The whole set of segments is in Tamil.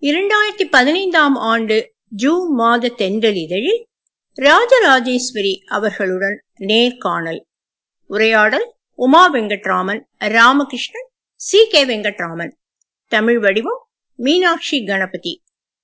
இரண்டாயிரத்தி பதினைந்தாம் ஆண்டு ஜூன் மாத தென்றலிதழில் ராஜராஜேஸ்வரி அவர்களுடன் நேர்காணல் உரையாடல் உமா வெங்கட்ராமன் ராமகிருஷ்ணன் சி கே வெங்கட்ராமன் தமிழ் வடிவம் மீனாட்சி கணபதி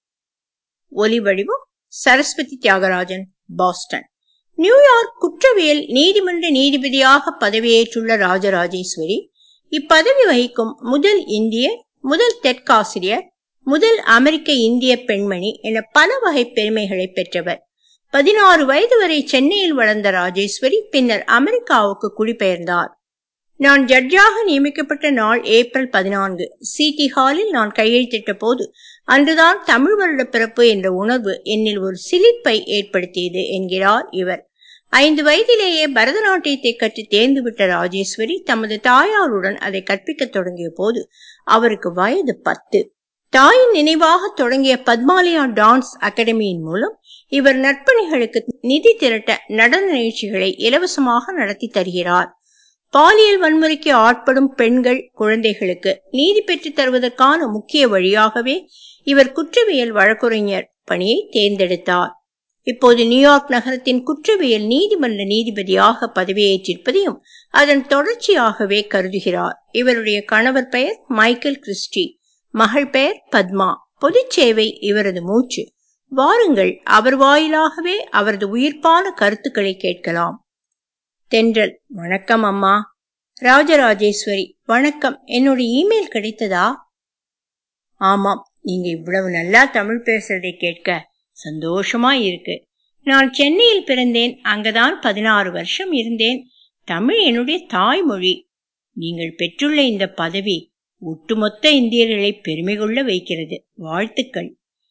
ஒலி வடிவம் சரஸ்வதி தியாகராஜன் பாஸ்டன் நியூயார்க் குற்றவியல் நீதிமன்ற நீதிபதியாக பதவியேற்றுள்ள ராஜராஜேஸ்வரி இப்பதவி வகிக்கும் முதல் இந்திய முதல் தெற்காசிரியர் முதல் அமெரிக்க இந்திய பெண்மணி என பல வகை பெருமைகளை பெற்றவர் பதினாறு வயது வரை சென்னையில் வளர்ந்த ராஜேஸ்வரி பின்னர் அமெரிக்காவுக்கு குடிபெயர்ந்தார் நான் ஜட்ஜாக நியமிக்கப்பட்ட நாள் ஏப்ரல் பதினான்கு சிடி ஹாலில் நான் கையெழுத்திட்ட போது அன்றுதான் தமிழ் வருட பிறப்பு என்ற உணர்வு என்னில் ஒரு சிலிர்ப்பை ஏற்படுத்தியது என்கிறார் இவர் ஐந்து வயதிலேயே பரதநாட்டியத்தை கற்று தேர்ந்துவிட்ட ராஜேஸ்வரி தமது தாயாருடன் அதை கற்பிக்க தொடங்கிய போது அவருக்கு வயது பத்து தாயின் நினைவாக தொடங்கிய பத்மாலயா டான்ஸ் அகாடமியின் மூலம் இவர் நற்பணிகளுக்கு நிதி திரட்ட நடன நிகழ்ச்சிகளை இலவசமாக நடத்தி தருகிறார் பாலியல் வன்முறைக்கு ஆட்படும் பெண்கள் குழந்தைகளுக்கு நீதி பெற்று தருவதற்கான முக்கிய வழியாகவே இவர் குற்றவியல் வழக்குரைஞர் பணியை தேர்ந்தெடுத்தார் இப்போது நியூயார்க் நகரத்தின் குற்றவியல் நீதிமன்ற நீதிபதியாக பதவியேற்றிருப்பதையும் அதன் தொடர்ச்சியாகவே கருதுகிறார் இவருடைய கணவர் பெயர் மைக்கேல் கிறிஸ்டி மகள் பெயர் பத்மா பொது சேவை இவரது மூச்சு வாருங்கள் அவர் வாயிலாகவே அவரது உயிர்ப்பான கருத்துக்களை கேட்கலாம் தென்றல் வணக்கம் அம்மா ராஜராஜேஸ்வரி வணக்கம் என்னோட இமெயில் கிடைத்ததா ஆமாம் நீங்க இவ்வளவு நல்லா தமிழ் பேசுறதை கேட்க சந்தோஷமா இருக்கு நான் சென்னையில் பிறந்தேன் அங்கதான் பதினாறு வருஷம் இருந்தேன் தமிழ் என்னுடைய தாய்மொழி நீங்கள் பெற்றுள்ள இந்த பதவி ஒட்டுமொத்த இந்தியர்களை பெருமை கொள்ள வைக்கிறது வாழ்த்துக்கள்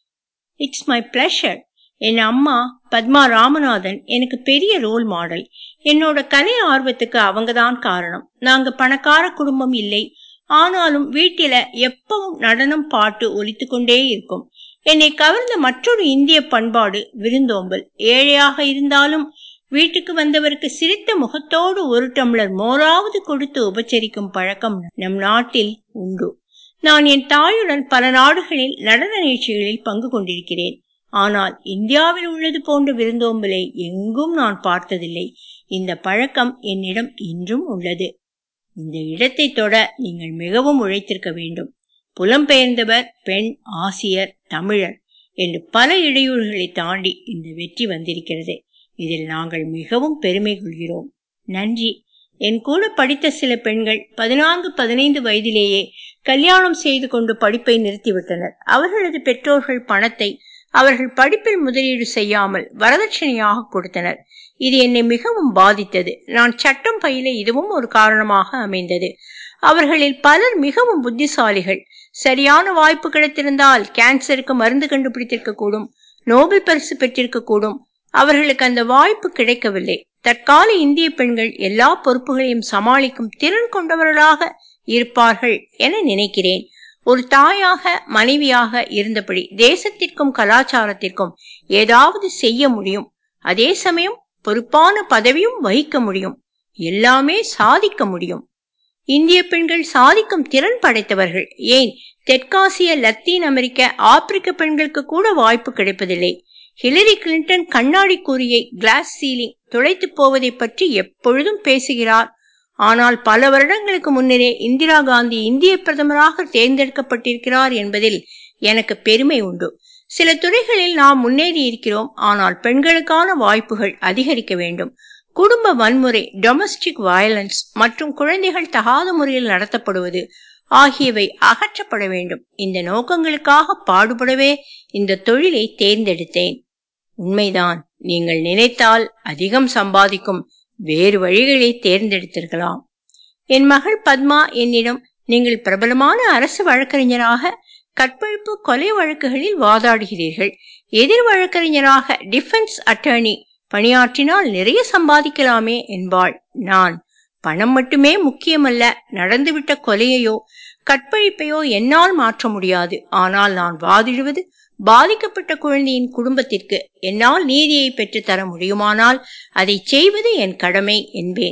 இட்ஸ் மை பிளஷர் என் அம்மா பத்மா ராமநாதன் எனக்கு பெரிய ரோல் மாடல் என்னோட கலை ஆர்வத்துக்கு அவங்கதான் காரணம் நாங்க பணக்கார குடும்பம் இல்லை ஆனாலும் வீட்டில எப்பவும் நடனம் பாட்டு ஒலித்து கொண்டே இருக்கும் என்னை கவர்ந்த மற்றொரு இந்திய பண்பாடு விருந்தோம்பல் ஏழையாக இருந்தாலும் வீட்டுக்கு வந்தவருக்கு சிரித்த முகத்தோடு ஒரு டம்ளர் மோராவது கொடுத்து உபச்சரிக்கும் பழக்கம் நம் நாட்டில் உண்டு நான் என் தாயுடன் பல நாடுகளில் நடன நிகழ்ச்சிகளில் பங்கு கொண்டிருக்கிறேன் ஆனால் இந்தியாவில் உள்ளது போன்ற விருந்தோம்பலை எங்கும் நான் பார்த்ததில்லை இந்த பழக்கம் என்னிடம் இன்றும் உள்ளது இந்த இடத்தை தொட நீங்கள் மிகவும் உழைத்திருக்க வேண்டும் புலம்பெயர்ந்தவர் பெண் ஆசியர் தமிழர் என்று பல இடையூறுகளை தாண்டி இந்த வெற்றி வந்திருக்கிறது இதில் நாங்கள் மிகவும் பெருமை கொள்கிறோம் நன்றி என் கூட படித்த சில பெண்கள் பதினான்கு பதினைந்து வயதிலேயே கல்யாணம் செய்து கொண்டு படிப்பை நிறுத்திவிட்டனர் அவர்களது பெற்றோர்கள் பணத்தை அவர்கள் படிப்பில் முதலீடு செய்யாமல் வரதட்சணையாக கொடுத்தனர் இது என்னை மிகவும் பாதித்தது நான் சட்டம் பயில இதுவும் ஒரு காரணமாக அமைந்தது அவர்களில் பலர் மிகவும் புத்திசாலிகள் சரியான வாய்ப்பு கிடைத்திருந்தால் கேன்சருக்கு மருந்து கண்டுபிடித்திருக்க கூடும் நோபல் பரிசு பெற்றிருக்க கூடும் அவர்களுக்கு அந்த வாய்ப்பு கிடைக்கவில்லை தற்கால இந்திய பெண்கள் எல்லா பொறுப்புகளையும் சமாளிக்கும் திறன் கொண்டவர்களாக இருப்பார்கள் என நினைக்கிறேன் ஒரு தாயாக மனைவியாக இருந்தபடி தேசத்திற்கும் கலாச்சாரத்திற்கும் ஏதாவது செய்ய முடியும் அதே சமயம் பொறுப்பான பதவியும் வகிக்க முடியும் எல்லாமே சாதிக்க முடியும் இந்திய பெண்கள் சாதிக்கும் திறன் படைத்தவர்கள் ஏன் தெற்காசிய லத்தீன் அமெரிக்க ஆப்பிரிக்க பெண்களுக்கு கூட வாய்ப்பு கிடைப்பதில்லை ஹிலரி கிளின்டன் கண்ணாடி கூறியை கிளாஸ் சீலிங் துளைத்து போவதை பற்றி எப்பொழுதும் பேசுகிறார் ஆனால் பல வருடங்களுக்கு முன்னரே இந்திரா காந்தி இந்திய பிரதமராக தேர்ந்தெடுக்கப்பட்டிருக்கிறார் என்பதில் எனக்கு பெருமை உண்டு சில துறைகளில் நாம் முன்னேறி இருக்கிறோம் ஆனால் பெண்களுக்கான வாய்ப்புகள் அதிகரிக்க வேண்டும் குடும்ப வன்முறை டொமஸ்டிக் வயலன்ஸ் மற்றும் குழந்தைகள் தகாத முறையில் நடத்தப்படுவது ஆகியவை அகற்றப்பட வேண்டும் இந்த நோக்கங்களுக்காக பாடுபடவே இந்த தொழிலை தேர்ந்தெடுத்தேன் உண்மைதான் நீங்கள் நினைத்தால் அதிகம் சம்பாதிக்கும் வேறு வழிகளை தேர்ந்தெடுத்திருக்கலாம் என் மகள் பத்மா என்னிடம் நீங்கள் பிரபலமான அரசு வழக்கறிஞராக கற்பழிப்பு கொலை வழக்குகளில் வாதாடுகிறீர்கள் எதிர் வழக்கறிஞராக டிஃபென்ஸ் அட்டர்னி பணியாற்றினால் நிறைய சம்பாதிக்கலாமே என்பாள் நான் பணம் மட்டுமே முக்கியமல்ல நடந்துவிட்ட கொலையையோ கற்பழிப்பையோ என்னால் மாற்ற முடியாது ஆனால் நான் வாதிடுவது பாதிக்கப்பட்ட குழந்தையின் குடும்பத்திற்கு என்னால் நீதியை பெற்று தர முடியுமானால் அதை செய்வது என் கடமை என்பேன்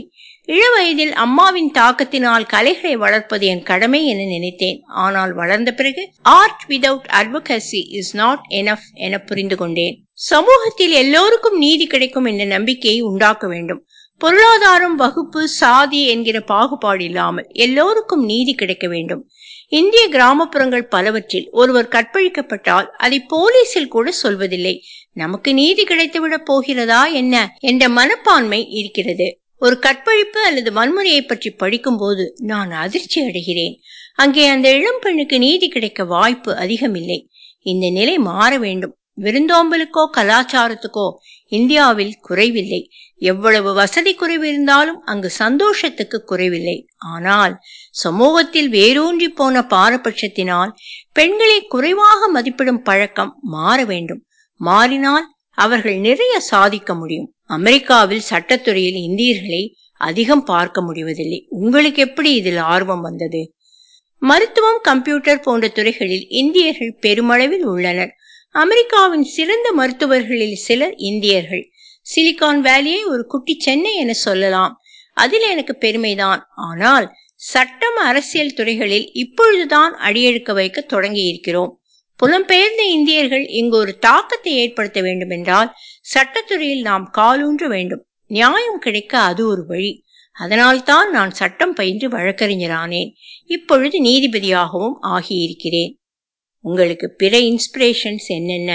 இளவயதில் அம்மாவின் தாக்கத்தினால் கலைகளை வளர்ப்பது என் கடமை என நினைத்தேன் ஆனால் வளர்ந்த பிறகு art without advocacy is not enough என புரிந்து கொண்டேன் சமூகத்தில் எல்லோருக்கும் நீதி கிடைக்கும் என்ற நம்பிக்கையை உண்டாக்க வேண்டும் பொருளாதாரம் வகுப்பு சாதி என்கிற பாகுபாடு இல்லாமல் எல்லோருக்கும் நீதி கிடைக்க வேண்டும் இந்திய கிராமப்புறங்கள் பலவற்றில் ஒருவர் கற்பழிக்கப்பட்டால் அதை போலீசில் கூட சொல்வதில்லை நமக்கு நீதி கிடைத்துவிடப் போகிறதா என்ன என்ற மனப்பான்மை இருக்கிறது ஒரு கற்பழிப்பு அல்லது வன்முறையை பற்றி படிக்கும் போது நான் அதிர்ச்சி அடைகிறேன் அங்கே அந்த இளம் பெண்ணுக்கு நீதி கிடைக்க வாய்ப்பு அதிகமில்லை இந்த நிலை மாற வேண்டும் விருந்தோம்பலுக்கோ கலாச்சாரத்துக்கோ இந்தியாவில் குறைவில்லை எவ்வளவு வசதி குறைவு இருந்தாலும் அங்கு சந்தோஷத்துக்கு குறைவில்லை ஆனால் சமூகத்தில் வேரூன்றி போன பாரபட்சத்தினால் பெண்களை குறைவாக மதிப்பிடும் பழக்கம் மாற வேண்டும் மாறினால் அவர்கள் நிறைய சாதிக்க முடியும் அமெரிக்காவில் சட்டத்துறையில் இந்தியர்களை அதிகம் பார்க்க முடிவதில்லை உங்களுக்கு எப்படி இதில் ஆர்வம் வந்தது மருத்துவம் கம்ப்யூட்டர் போன்ற துறைகளில் இந்தியர்கள் பெருமளவில் உள்ளனர் அமெரிக்காவின் சிறந்த மருத்துவர்களில் சிலர் இந்தியர்கள் சிலிகான் வேலியை ஒரு குட்டி சென்னை என சொல்லலாம் அதில் எனக்கு பெருமைதான் ஆனால் சட்டம் அரசியல் துறைகளில் இப்பொழுதுதான் அடியெடுக்க வைக்க தொடங்கி இருக்கிறோம் புலம்பெயர்ந்த இந்தியர்கள் இங்கு ஒரு தாக்கத்தை ஏற்படுத்த வேண்டும் என்றால் சட்டத்துறையில் நாம் காலூன்ற வேண்டும் நியாயம் கிடைக்க அது ஒரு வழி அதனால்தான் நான் சட்டம் பயின்று வழக்கறிஞரானேன் இப்பொழுது நீதிபதியாகவும் ஆகியிருக்கிறேன் உங்களுக்கு பிற இன்ஸ்பிரேஷன்ஸ் என்னென்ன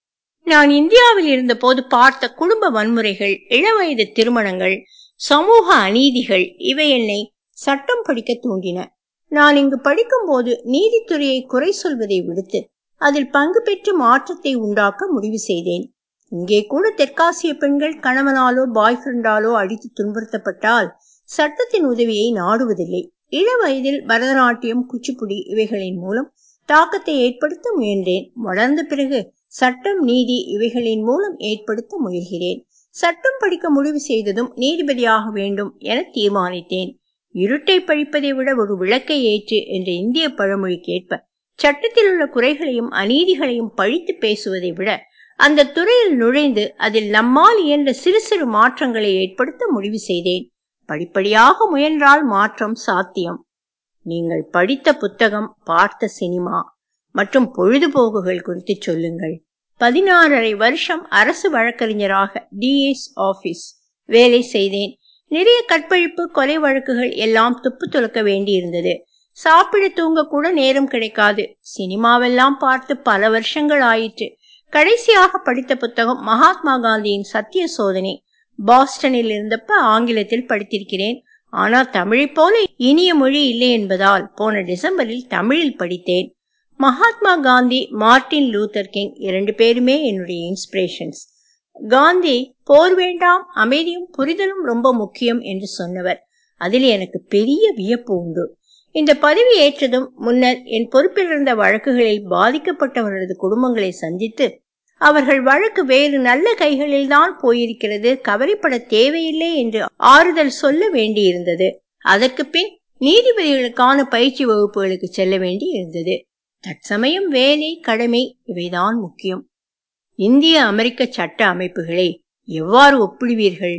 நான் இந்தியாவில் இருந்தபோது பார்த்த குடும்ப வன்முறைகள் இளவயது திருமணங்கள் சமூக அநீதிகள் இவை என்னை சட்டம் படிக்க தூண்டின நான் இங்கு படிக்கும்போது நீதித்துறையை குறை சொல்வதை விடுத்து அதில் பங்கு பெற்று மாற்றத்தை உண்டாக்க முடிவு செய்தேன் இங்கே கூட தெற்காசிய பெண்கள் கணவனாலோ பாய் ஃப்ரெண்டாலோ அடித்து துன்புறுத்தப்பட்டால் சட்டத்தின் உதவியை நாடுவதில்லை இள வயதில் பரதநாட்டியம் குச்சிப்புடி இவைகளின் மூலம் தாக்கத்தை ஏற்படுத்த முயன்றேன் வளர்ந்த பிறகு சட்டம் நீதி இவைகளின் மூலம் ஏற்படுத்த முயல்கிறேன் சட்டம் படிக்க முடிவு செய்ததும் நீதிபதியாக வேண்டும் என தீர்மானித்தேன் இருட்டை பழிப்பதை விட ஒரு விளக்கை ஏற்று என்ற இந்திய பழமொழிக்கு ஏற்ப சட்டத்தில் உள்ள குறைகளையும் அநீதிகளையும் பழித்து பேசுவதை விட அந்த துறையில் நுழைந்து அதில் நம்மால் இயன்ற சிறு சிறு மாற்றங்களை ஏற்படுத்த முடிவு செய்தேன் படிப்படியாக முயன்றால் மாற்றம் சாத்தியம் நீங்கள் படித்த புத்தகம் பார்த்த சினிமா மற்றும் பொழுதுபோக்குகள் குறித்து சொல்லுங்கள் பதினாறரை வருஷம் அரசு வழக்கறிஞராக டிஎஸ் ஆபீஸ் வேலை செய்தேன் நிறைய கற்பழிப்பு கொலை வழக்குகள் எல்லாம் துப்பு துளக்க வேண்டியிருந்தது சாப்பிட தூங்க கூட நேரம் கிடைக்காது சினிமாவெல்லாம் பார்த்து பல வருஷங்கள் ஆயிற்று கடைசியாக படித்த புத்தகம் மகாத்மா காந்தியின் சத்திய சோதனை பாஸ்டனில் இருந்தப்ப ஆங்கிலத்தில் படித்திருக்கிறேன் ஆனால் தமிழை போல இனிய மொழி இல்லை என்பதால் போன டிசம்பரில் தமிழில் படித்தேன் Mahatma Gandhi Martin Luther King இரண்டு பேருமே என்னுடைய இன்ஸ்பிரேஷன்ஸ் காந்தி போர் வேண்டாம் அமைதியும் புரிதலும் ரொம்ப முக்கியம் என்று சொன்னவர் அதில் எனக்கு பெரிய வியப்பு உண்டு இந்த பதவி ஏற்றதும் முன்னர் என் பொறுப்பில் இருந்த வழக்குகளில் பாதிக்கப்பட்டவர்களது குடும்பங்களை சந்தித்து அவர்கள் வழக்கு வேறு நல்ல கைகளில் தான் போயிருக்கிறது கவலைப்பட தேவையில்லை என்று ஆறுதல் சொல்ல வேண்டியிருந்தது அதற்கு பின் நீதிபதிகளுக்கான பயிற்சி வகுப்புகளுக்கு செல்ல வேண்டி இருந்தது தற்சமயம் வேலை கடமை இவைதான் முக்கியம் இந்திய அமெரிக்க சட்ட அமைப்புகளை எவ்வாறு ஒப்பிடுவீர்கள்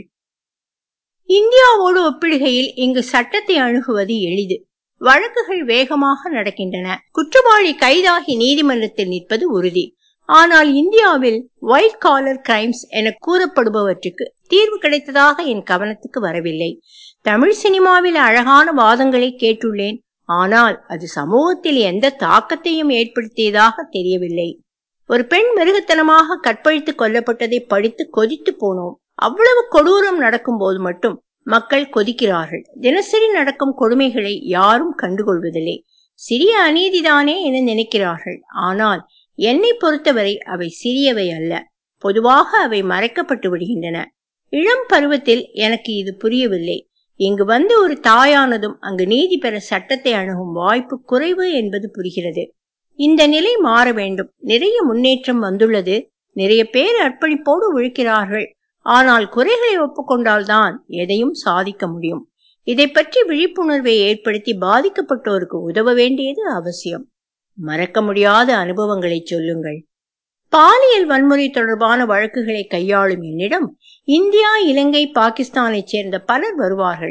இந்தியாவோடு ஒப்பிடுகையில் இங்கு சட்டத்தை அணுகுவது எளிது வழக்குகள் வேகமாக நடக்கின்றன குற்றவாளி கைதாகி நீதிமன்றத்தில் நிற்பது உறுதி ஆனால் இந்தியாவில் ஒயிட் காலர் கிரைம்ஸ் என கூறப்படுபவற்றுக்கு தீர்வு கிடைத்ததாக என் கவனத்துக்கு வரவில்லை தமிழ் சினிமாவில் அழகான வாதங்களை கேட்டுள்ளேன் ஆனால் அது சமூகத்தில் எந்த தாக்கத்தையும் ஏற்படுத்தியதாக தெரியவில்லை ஒரு பெண் மிருகத்தனமாக கற்பழித்து கொல்லப்பட்டதை படித்து கொதித்து போனோம் அவ்வளவு கொடூரம் நடக்கும் போது மட்டும் மக்கள் கொதிக்கிறார்கள் தினசரி நடக்கும் கொடுமைகளை யாரும் கண்டுகொள்வதில்லை சிறிய அநீதிதானே என நினைக்கிறார்கள் ஆனால் என்னை பொறுத்தவரை அவை சிறியவை அல்ல பொதுவாக அவை மறைக்கப்பட்டு விடுகின்றன இளம் பருவத்தில் எனக்கு இது புரியவில்லை இங்கு வந்து ஒரு தாயானதும் அங்கு நீதி பெற சட்டத்தை அணுகும் வாய்ப்பு குறைவு என்பது புரிகிறது இந்த நிலை மாற வேண்டும் நிறைய முன்னேற்றம் வந்துள்ளது நிறைய பேர் அர்ப்பணிப்போடு உழைக்கிறார்கள் ஆனால் குறைகளை ஒப்புக்கொண்டால்தான் எதையும் சாதிக்க முடியும் இதை பற்றி விழிப்புணர்வை ஏற்படுத்தி பாதிக்கப்பட்டோருக்கு உதவ வேண்டியது அவசியம் மறக்க முடியாத அனுபவங்களை சொல்லுங்கள் பாலியல் வன்முறை தொடர்பான வழக்குகளை கையாளும் என்னிடம் இந்தியா இலங்கை பாகிஸ்தானைச் சேர்ந்த பலர் வருவார்கள்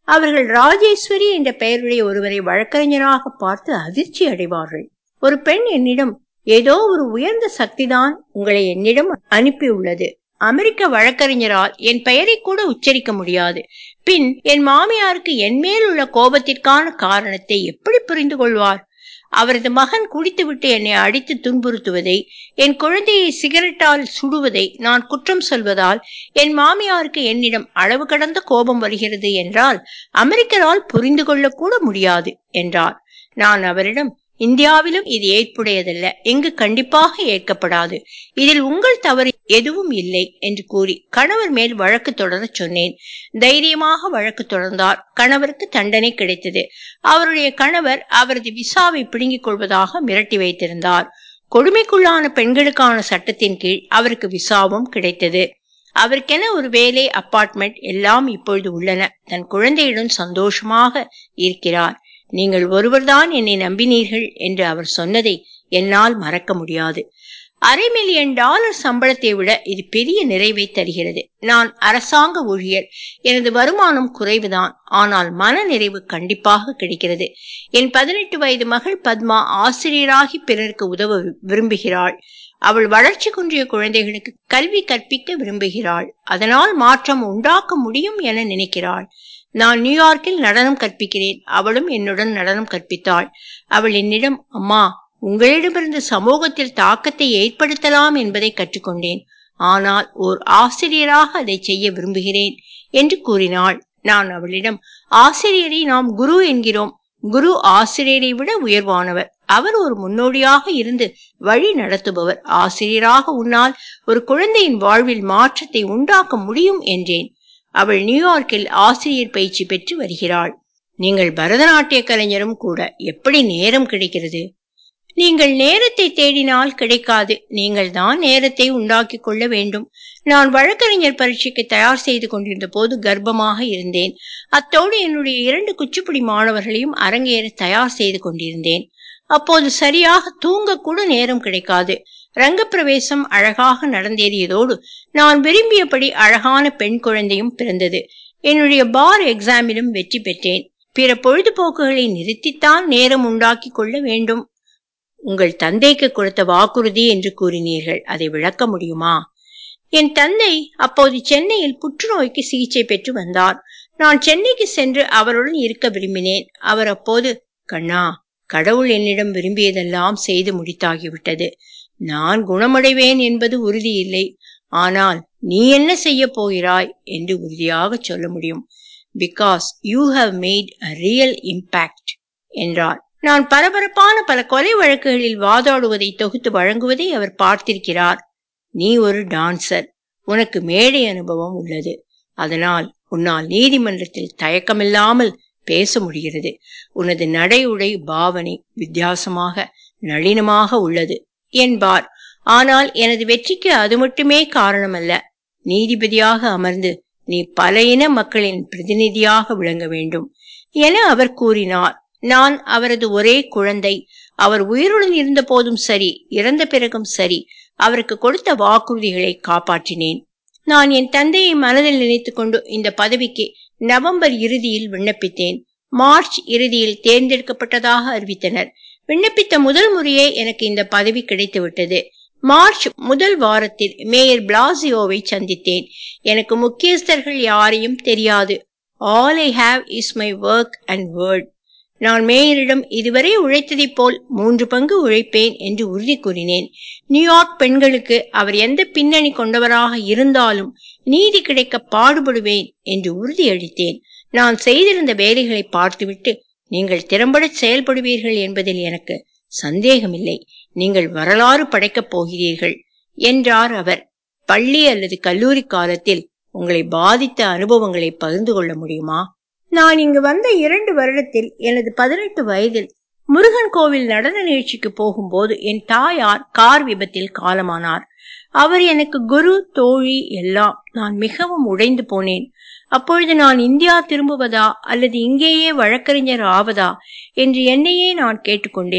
அவர்கள் ராஜேஸ்வரி என்ற பெயருடைய ஒருவரை வழக்கறிஞராக பார்த்து அதிர்ச்சி அடைவார்கள் ஒரு பெண் என்னிடம் ஏதோ ஒரு உயர்ந்த சக்திதான் உங்களை என்னிடம் அனுப்பியுள்ளது அமெரிக்க வழக்கறிஞரால் என் பெயரை கூட உச்சரிக்க முடியாது பின் என் மாமியாருக்கு என் மேல் உள்ள கோபத்திற்கான காரணத்தை எப்படி புரிந்து கொள்வார் அவரது மகன் குடித்துவிட்டு என்னை அடித்து துன்புறுத்துவதை என் குழந்தையை சிகரெட்டால் சுடுவதை நான் குற்றம் சொல்வதால் என் மாமியாருக்கு என்னிடம் அளவு கடந்த கோபம் வருகிறது என்றால் அமெரிக்கரால் புரிந்து கொள்ளக்கூட முடியாது என்றார் நான் அவரிடம் இந்தியாவிலும் இது ஏற்புடையதல்ல எங்கு கண்டிப்பாக ஏற்கப்படாது இதில் உங்கள் தவறு எதுவும் இல்லை என்று கூறி கணவர் மேல் வழக்கு தொடர சொன்னேன் தைரியமாக வழக்கு தொடர்ந்தார் கணவருக்கு தண்டனை கிடைத்தது அவருடைய கணவர் அவரது விசாவை பிடுங்கிக் கொள்வதாக மிரட்டி வைத்திருந்தார் கொடுமைக்குள்ளான பெண்களுக்கான சட்டத்தின் கீழ் அவருக்கு விசாவும் கிடைத்தது அவருக்கென ஒரு வேலை அப்பார்ட்மெண்ட் எல்லாம் இப்பொழுது உள்ளன தன் குழந்தையுடன் சந்தோஷமாக இருக்கிறார் நீங்கள் ஒருவர்தான் என்னை நம்பினீர்கள் என்று அவர் சொன்னதை என்னால் மறக்க முடியாது அரை மில்லியன் டாலர் சம்பளத்தை விட இது பெரிய நிறைவை தருகிறது நான் அரசாங்க ஊழியர் எனது வருமானம் குறைவுதான் ஆனால் மன நிறைவு கண்டிப்பாக கிடைக்கிறது என் பதினெட்டு வயது மகள் பத்மா ஆசிரியராகி பிறருக்கு உதவ விரும்புகிறாள் அவள் வளர்ச்சி குன்றிய குழந்தைகளுக்கு கல்வி கற்பிக்க விரும்புகிறாள் அதனால் மாற்றம் உண்டாக்க முடியும் என நினைக்கிறாள் நான் நியூயார்க்கில் நடனம் கற்பிக்கிறேன் அவளும் என்னுடன் நடனம் கற்பித்தாள் அவள் என்னிடம் அம்மா உங்களிடமிருந்து சமூகத்தில் தாக்கத்தை ஏற்படுத்தலாம் என்பதை கற்றுக்கொண்டேன் ஆனால் ஓர் ஆசிரியராக அதை செய்ய விரும்புகிறேன் என்று கூறினாள் நான் அவளிடம் ஆசிரியரை நாம் குரு என்கிறோம் குரு ஆசிரியரை விட உயர்வானவர் அவர் ஒரு முன்னோடியாக இருந்து வழி நடத்துபவர் ஆசிரியராக உன்னால் ஒரு குழந்தையின் வாழ்வில் மாற்றத்தை உண்டாக்க முடியும் என்றேன் அவள் நியூயார்க்கில் ஆசிரியர் பயிற்சி பெற்று வருகிறாள் நீங்கள் பரதநாட்டிய கலைஞரும் கூட எப்படி நேரம் கிடைக்கிறது நீங்கள் நேரத்தை தேடினால் கிடைக்காது நீங்கள் தான் நேரத்தை உண்டாக்கி கொள்ள வேண்டும் நான் வழக்கறிஞர் பரீட்சைக்கு தயார் செய்து கொண்டிருந்த போது கர்ப்பமாக இருந்தேன் அத்தோடு என்னுடைய இரண்டு குச்சிப்புடி மாணவர்களையும் அரங்கேற தயார் செய்து கொண்டிருந்தேன் அப்போது சரியாக தூங்க கூட நேரம் கிடைக்காது ரங்கப்பிரவேசம் அழகாக நடந்தேறியதோடு நான் விரும்பியபடி அழகான பெண் குழந்தையும் பிறந்தது என்னுடைய பார் எக்ஸாமிலும் வெற்றி பெற்றேன் பிற பொழுதுபோக்குகளை நிறுத்தித்தான் நேரம் உண்டாக்கி கொள்ள வேண்டும் உங்கள் தந்தைக்கு கொடுத்த வாக்குறுதி என்று கூறினீர்கள் அதை விளக்க முடியுமா என் தந்தை அப்போது சென்னையில் புற்றுநோய்க்கு சிகிச்சை பெற்று வந்தார் நான் சென்னைக்கு சென்று அவருடன் இருக்க விரும்பினேன் அவர் அப்போது கண்ணா கடவுள் என்னிடம் விரும்பியதெல்லாம் செய்து முடித்தாகிவிட்டது நான் குணமடைவேன் என்பது உறுதி இல்லை ஆனால் நீ என்ன செய்ய போகிறாய் என்று உறுதியாக சொல்ல முடியும் because you have made a real impact என்றார் நான் பரபரப்பான பல கொலை வழக்குகளில் வாதாடுவதை தொகுத்து வழங்குவதை அவர் பார்த்திருக்கிறார் நீ ஒரு டான்சர் உனக்கு மேடை அனுபவம் உள்ளது அதனால் உன்னால் நீதிமன்றத்தில் தயக்கமில்லாமல் பேச முடிகிறது உனது நடை உடை பாவனை வித்தியாசமாக நளினமாக உள்ளது என்பார் ஆனால் எனது வெற்றிக்கு அது மட்டுமே காரணமல்ல நீதிபதியாக அமர்ந்து நீ பல இன மக்களின் பிரதிநிதியாக விளங்க வேண்டும் என அவர் கூறினார் நான் அவரது ஒரே குழந்தை அவர் உயிருடன் இருந்த போதும் சரி இறந்த பிறகும் சரி அவருக்கு கொடுத்த வாக்குறுதிகளை காப்பாற்றினேன் நான் என் தந்தையை மனதில் நினைத்துக் கொண்டு இந்த பதவிக்கு நவம்பர் இறுதியில் விண்ணப்பித்தேன் மார்ச் இறுதியில் தேர்ந்தெடுக்கப்பட்டதாக அறிவித்தனர் விண்ணப்பித்த முதல் முறையே எனக்கு இந்த பதவி கிடைத்து விட்டது மார்ச் முதல் வாரத்தில் மேயர் பிளாசியோவை சந்தித்தேன் எனக்கு முக்கியஸ்தர்கள் யாரையும் தெரியாது all I have is my work and word நான் மேயரிடம் இதுவரை உழைத்ததைப் போல் மூன்று பங்கு உழைப்பேன் என்று உறுதி கூறினேன் நியூயார்க் பெண்களுக்கு அவர் எந்த பின்னணி கொண்டவராக இருந்தாலும் நீதி கிடைக்க பாடுபடுவேன் என்று உறுதியளித்தேன் நான் செய்திருந்த வேலைகளை பார்த்துவிட்டு நீங்கள் திறம்பட செயல்படுவீர்கள் என்பதில் எனக்கு சந்தேகமில்லை நீங்கள் வரலாறு படைக்கப் போகிறீர்கள் என்றார் அவர் பள்ளி அல்லது கல்லூரி காலத்தில் உங்களை பாதித்த அனுபவங்களை பகிர்ந்து கொள்ள முடியுமா நான் இங்கு வந்த இரண்டு வருடத்தில் எனது பதினெட்டு வயதில் முருகன் கோவில் நடன நிகழ்ச்சிக்கு போகும்போது என் தாயார் கார் விபத்தில் காலமானார் அவர் எனக்கு குரு தோழி எல்லாம் நான் மிகவும் உடைந்து போனேன் அப்பொழுது நான் இந்தியா திரும்புவதா அல்லது இங்கேயே வழக்கறிஞர் ஆவதா என்று என்னையே நான் கேட்டுக்கொண்டேன்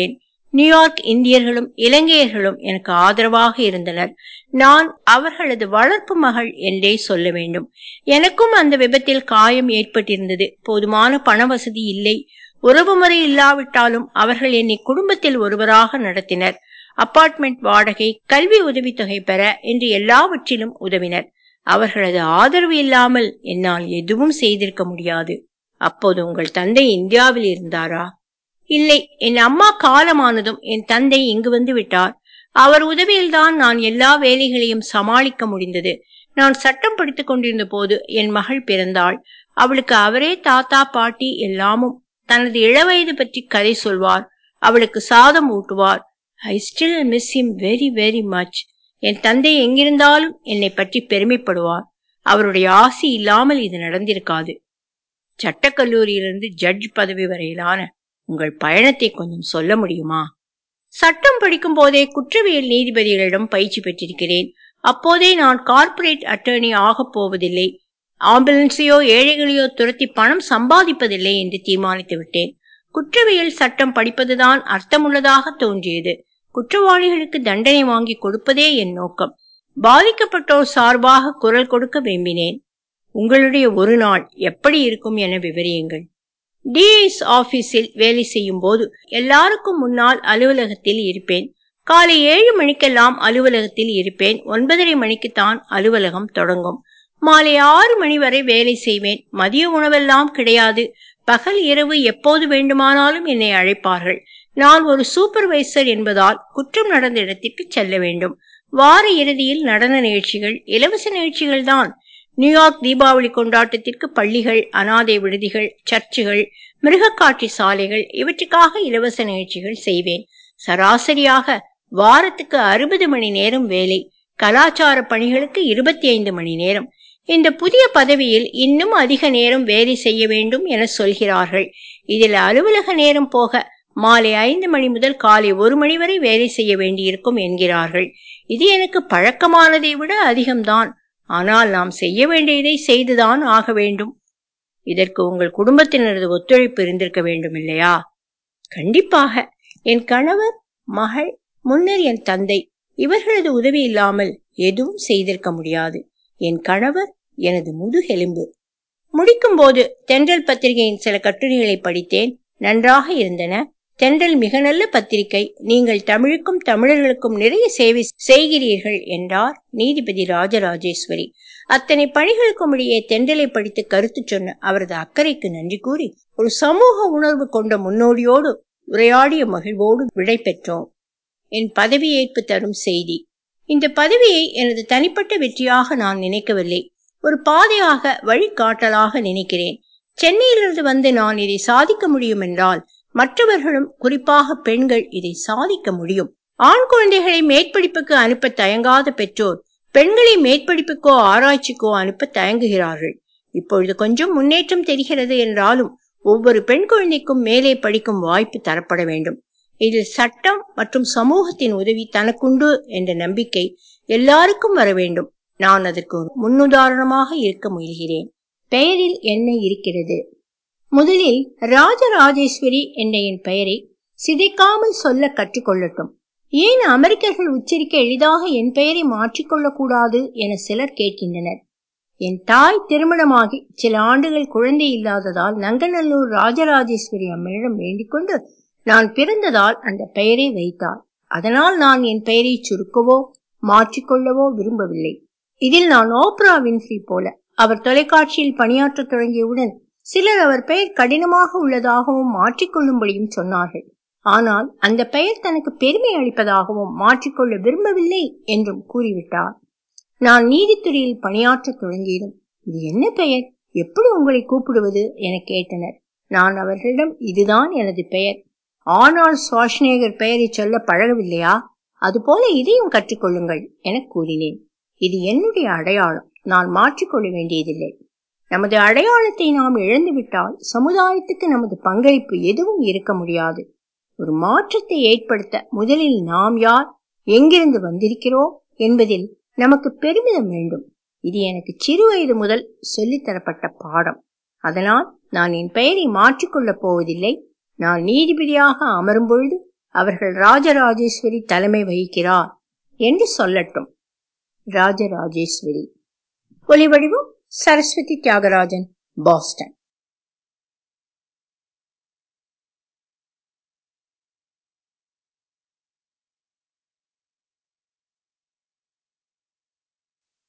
நியூயார்க் இந்தியர்களும் இலங்கையர்களும் எனக்கு ஆதரவாக இருந்தனர் நான் அவர்களது வளர்ப்பு மகள் என்றே சொல்ல வேண்டும் எனக்கும் அந்த விபத்தில் காயம் ஏற்பட்டிருந்தது போதுமான பண வசதி இல்லை உறவுமுறை இல்லாவிட்டாலும் அவர்கள் என்னை குடும்பத்தில் ஒருவராக நடத்தினர் அபார்ட்மெண்ட் வாடகை கல்வி உதவித்தொகை பெற என்று எல்லாவற்றிலும் உதவினர் அவர்களது ஆதரவு இல்லாமல் என்னால் எதுவும் செய்திருக்க முடியாது அப்போது உங்கள் தந்தை இந்தியாவில் இருந்தாரா இல்லை என் அம்மா காலமானதும் என் தந்தை இங்கு வந்து விட்டார் அவர் உதவியில்தான் நான் எல்லா வேலைகளையும் சமாளிக்க முடிந்தது நான் சட்டம் படித்துக் கொண்டிருந்த போது என் மகள் பிறந்தாள் அவளுக்கு அவரே தாத்தா பாட்டி எல்லாமும் தனது இளவயது பற்றி கதை சொல்வார் அவளுக்கு சாதம் ஊட்டுவார் I still miss him very very much என் தந்தை எங்கிருந்தாலும் என்னை பற்றி பெருமைப்படுவார் அவருடைய ஆசி இல்லாமல் இது நடந்திருக்காது சட்டக்கல்லூரியிலிருந்து ஜட்ஜ் பதவி வரையிலான உங்கள் பயணத்தை கொஞ்சம் சொல்ல முடியுமா சட்டம் படிக்கும் போதே குற்றவியல் நீதிபதிகளிடம் பயிற்சி பெற்றிருக்கிறேன் அப்போதே நான் கார்ப்பரேட் அட்டர்னி ஆகப் போவதில்லை ஆம்புலன்ஸையோ ஏழைகளையோ துரத்தி பணம் சம்பாதிப்பதில்லை என்று தீர்மானித்து விட்டேன் குற்றவியல் சட்டம் படிப்பதுதான் அர்த்தமுள்ளதாக தோன்றியது குற்றவாளிகளுக்கு தண்டனை வாங்கி கொடுப்பதே என் நோக்கம் பாதிக்கப்பட்டோர் சார்பாக குரல் கொடுக்க விரும்பினேன் உங்களுடைய ஒரு நாள் எப்படி இருக்கும் என விவரியுங்கள் டிஎஸ் ஆபீஸில் வேலை செய்யும் போது எல்லாருக்கும் முன்னால் அலுவலகத்தில் இருப்பேன் காலை ஏழு மணிக்கெல்லாம் அலுவலகத்தில் இருப்பேன் ஒன்பதரை மணிக்கு தான் அலுவலகம் தொடங்கும் மாலை ஆறு மணி வரை வேலை செய்வேன் மதிய உணவெல்லாம் கிடையாது பகல் இரவு எப்போது வேண்டுமானாலும் என்னை அழைப்பார்கள் நான் ஒரு சூப்பர்வைசர் என்பதால் குற்றம் நடந்த இடத்திற்கு செல்ல வேண்டும் வார இறுதியில் நடன நிகழ்ச்சிகள் இலவச நிகழ்ச்சிகள் தான் நியூயார்க் தீபாவளி கொண்டாட்டத்திற்கு பள்ளிகள் அனாதை விடுதிகள் சர்ச்சுகள் மிருகக்காட்சி சாலைகள் இவற்றுக்காக இலவச நிகழ்ச்சிகள் செய்வேன் சராசரியாக வாரத்துக்கு அறுபது மணி நேரம் வேலை கலாச்சார பணிகளுக்கு இருபத்தி ஐந்து மணி நேரம் இந்த புதிய பதவியில் இன்னும் அதிக நேரம் வேலை செய்ய வேண்டும் என சொல்கிறார்கள் இதில் அலுவலக நேரம் போக மாலை ஐந்து மணி முதல் காலை ஒரு மணி வரை வேலை செய்ய வேண்டியிருக்கும் என்கிறார்கள் இது எனக்கு பழக்கமானதை விட அதிகம்தான் ஆனால் நாம் செய்ய வேண்டியதை செய்துதான் ஆக வேண்டும் இதற்கு உங்கள் குடும்பத்தினரது ஒத்துழைப்பு இருந்திருக்க வேண்டும் இல்லையா கண்டிப்பாக என் கணவர் மகள் முன்னர் என் தந்தை இவர்களது உதவி இல்லாமல் எதுவும் செய்திருக்க முடியாது என் கணவர் எனது முதுகெலும்பு முடிக்கும் போது தென்றல் பத்திரிகையின் சில கட்டுரைகளை படித்தேன் நன்றாக இருந்தன தென்றல் மிக நல்ல பத்திரிகை நீங்கள் தமிழுக்கும் தமிழர்களுக்கும் நிறைய சேவை செய்கிறீர்கள் என்றார் நீதிபதி ராஜராஜேஸ்வரி அத்தனை பணிகளுக்கும் இடையே தென்றலை படித்து கருத்து சொன்ன அவரது அக்கறைக்கு நன்றி கூறி ஒரு சமூக உணர்வு கொண்ட முன்னோடியோடு உரையாடிய மகிழ்வோடு விடை பெற்றோம் என் பதவியேற்பு தரும் செய்தி இந்த பதவியை எனது தனிப்பட்ட வெற்றியாக நான் நினைக்கவில்லை ஒரு பாதையாக வழிகாட்டலாக நினைக்கிறேன் சென்னையிலிருந்து வந்து நான் இதை சாதிக்க முடியும் என்றால் மற்றவர்களும் குறிப்பாக பெண்கள் இதை சாதிக்க முடியும் ஆண் குழந்தைகளை மேற்படிப்புக்கு அனுப்ப தயங்காத பெற்றோர் பெண்களை மேற்படிப்புக்கோ ஆராய்ச்சிக்கோ அனுப்ப தயங்குகிறார்கள் இப்பொழுது கொஞ்சம் முன்னேற்றம் தெரிகிறது என்றாலும் ஒவ்வொரு பெண் குழந்தைக்கும் மேலே படிக்கும் வாய்ப்பு தரப்பட வேண்டும் இதில் சட்டம் மற்றும் சமூகத்தின் உதவி தனக்குண்டு என்ற நம்பிக்கை எல்லாருக்கும் வர வேண்டும் நான் அதற்கு ஒரு முன்னுதாரணமாக இருக்க முயல்கிறேன் பெயரில் என்ன இருக்கிறது முதலில் ராஜராஜேஸ்வரி என்ற என் பெயரை சிதைக்காமல் சொல்ல கற்றுக்கொள்ளட்டும் ஏன் அமெரிக்கர்கள் உச்சரிக்க எளிதாக என் பெயரை மாற்றிக்கொள்ளக் கூடாது என சிலர் கேட்கின்றனர் என் தாய் திருமணமாகி சில ஆண்டுகள் குழந்தை இல்லாததால் நங்கநல்லூர் ராஜராஜேஸ்வரி அம்மனிடம் வேண்டிக் கொண்டு நான் பிறந்ததால் அந்த பெயரை வைத்தார் அதனால் நான் என் பெயரை சுருக்கவோ மாற்றிக்கொள்ளவோ விரும்பவில்லை இதில் நான் ஓப்ரா வின்ஃப்ரி போல அவர் தொலைக்காட்சியில் பணியாற்ற தொடங்கியவுடன் சிலர் அவர் பெயர் கடினமாக உள்ளதாகவும் மாற்றிக்கொள்ளும்படியும் சொன்னார்கள் ஆனால் அந்த பெயர் தனக்கு பெருமை அளிப்பதாகவும் மாற்றிக்கொள்ள விரும்பவில்லை என்றும் கூறிவிட்டார் நான் நீதித்துறையில் பணியாற்ற தொடங்கியதும் இது என்ன பெயர் எப்படி உங்களை கூப்பிடுவது என கேட்டனர் நான் அவர்களிடம் இதுதான் எனது பெயர் ஆனால் சுவாஷ்நேகர் பெயரை சொல்ல பழகவில்லையா அதுபோல இதையும் கற்றுக்கொள்ளுங்கள் என கூறினேன் இது என்னுடைய அடையாளம் நான் மாற்றிக்கொள்ள வேண்டியதில்லை நமது அடையாளத்தை நாம் இழந்துவிட்டால் சமுதாயத்துக்கு நமது பங்களிப்பு எதுவும் இருக்க முடியாது ஒரு மாற்றத்தை ஏற்படுத்த முதலில் நாம் யார் எங்கிருந்து வந்திருக்கிறோம் என்பதில் நமக்கு பெருமிதம் வேண்டும் இது எனக்கு சிறு வயது முதல் சொல்லித்தரப்பட்ட பாடம் அதனால் நான் என் பெயரை மாற்றிக்கொள்ளப் போவதில்லை நான் நீதிபதியாக அமரும் பொழுது அவர்கள் ராஜராஜேஸ்வரி தலைமை வகிக்கிறார் என்று சொல்லட்டும் ராஜராஜேஸ்வரி ஒலிவடிவம் சரஸ்வதி தியாகராஜன் பாஸ்டன்